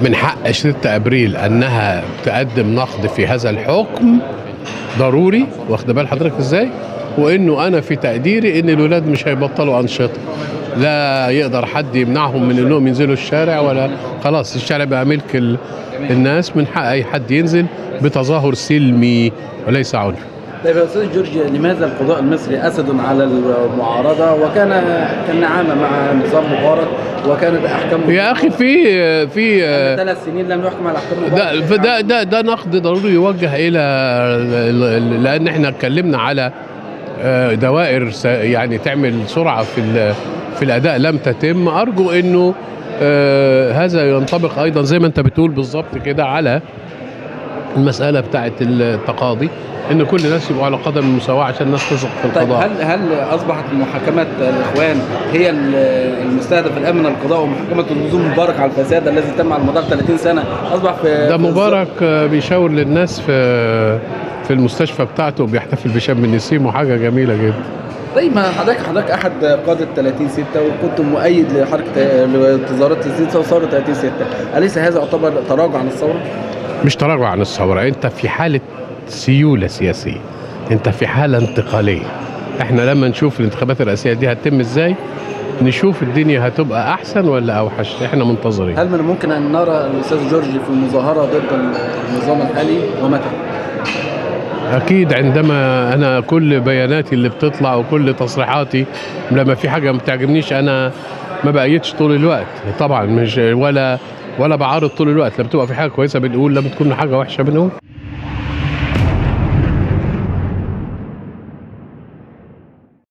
من حق 6 ابريل انها تقدم نقد في هذا الحكم ضروري واخد بال حضرتك ازاي وانه انا في تقديري ان الولاد مش هيبطلوا انشطه لا يقدر حد يمنعهم من انهم ينزلوا الشارع ولا خلاص الشارع بقى ملك ال- الناس من حق اي حد ينزل بتظاهر سلمي وليس عنف طيب يا استاذ جورج لماذا القضاء المصري اسد على المعارضه وكان كالنعامه مع نظام مبارك وكانت احكامه يا اخي في في ثلاث سنين لم يحكم على احكام ده مبارك فده ده ده نقد ضروري يوجه الى لان احنا اتكلمنا على آه، دوائر س- يعني تعمل سرعه في ال- في الاداء لم تتم ارجو انه آه، هذا ينطبق ايضا زي ما انت بتقول بالظبط كده على المساله بتاعه التقاضي ان كل الناس يبقوا على قدم المساواه عشان الناس تثق في طيب القضاء هل هل اصبحت محاكمه الاخوان هي ال- المستهدف الان من القضاء ومحاكمه نظام مبارك على الفساد الذي تم على مدار 30 سنه اصبح في ده في مبارك آه، بيشاور للناس في في المستشفى بتاعته وبيحتفل بشم النسيم وحاجه جميله جدا طيب ما حضرتك حضرتك احد قاده 30 6 وكنت مؤيد لحركه لتظاهرات 30 6 وثوره 30 6 اليس هذا يعتبر تراجع عن الثوره؟ مش تراجع عن الثوره انت في حاله سيوله سياسيه انت في حاله انتقاليه احنا لما نشوف الانتخابات الرئاسيه دي هتتم ازاي نشوف الدنيا هتبقى احسن ولا اوحش احنا منتظرين هل من الممكن ان نرى الاستاذ جورج في مظاهره ضد النظام الحالي ومتى؟ اكيد عندما انا كل بياناتي اللي بتطلع وكل تصريحاتي لما في حاجه ما بتعجبنيش انا ما بأيدش طول الوقت طبعا مش ولا ولا بعارض طول الوقت لما بتبقى في حاجه كويسه بنقول لما تكون حاجه وحشه بنقول